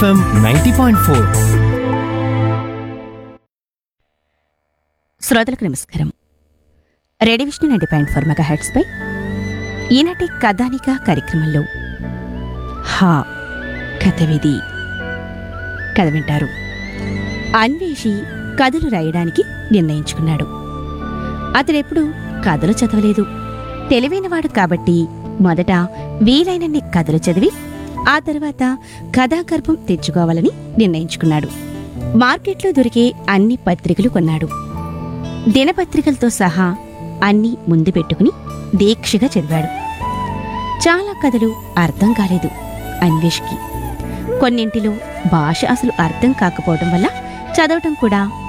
FM ninety point four శ్రోతలకు నమస్కారం ready Vishnu ninety point four మెగా హెడ్స్పై ఈనాటి కథానిక కార్యక్రమంలో హా కథ విధి కథ వింటారు అన్వేషి కథలు రాయడానికి నిర్ణయించుకున్నాడు అతడెప్పుడు కథలు చదవలేదు తెలివైనవాడు కాబట్టి మొదట వీలైనన్ని కథలు చదివి ఆ తర్వాత కథాగర్భం తెచ్చుకోవాలని నిర్ణయించుకున్నాడు మార్కెట్లో దొరికే అన్ని పత్రికలు కొన్నాడు దినపత్రికలతో సహా అన్నీ ముందు పెట్టుకుని దీక్షగా చదివాడు చాలా కథలు అర్థం కాలేదు అన్వేష్కి కొన్నింటిలో భాష అసలు అర్థం కాకపోవడం వల్ల చదవటం కూడా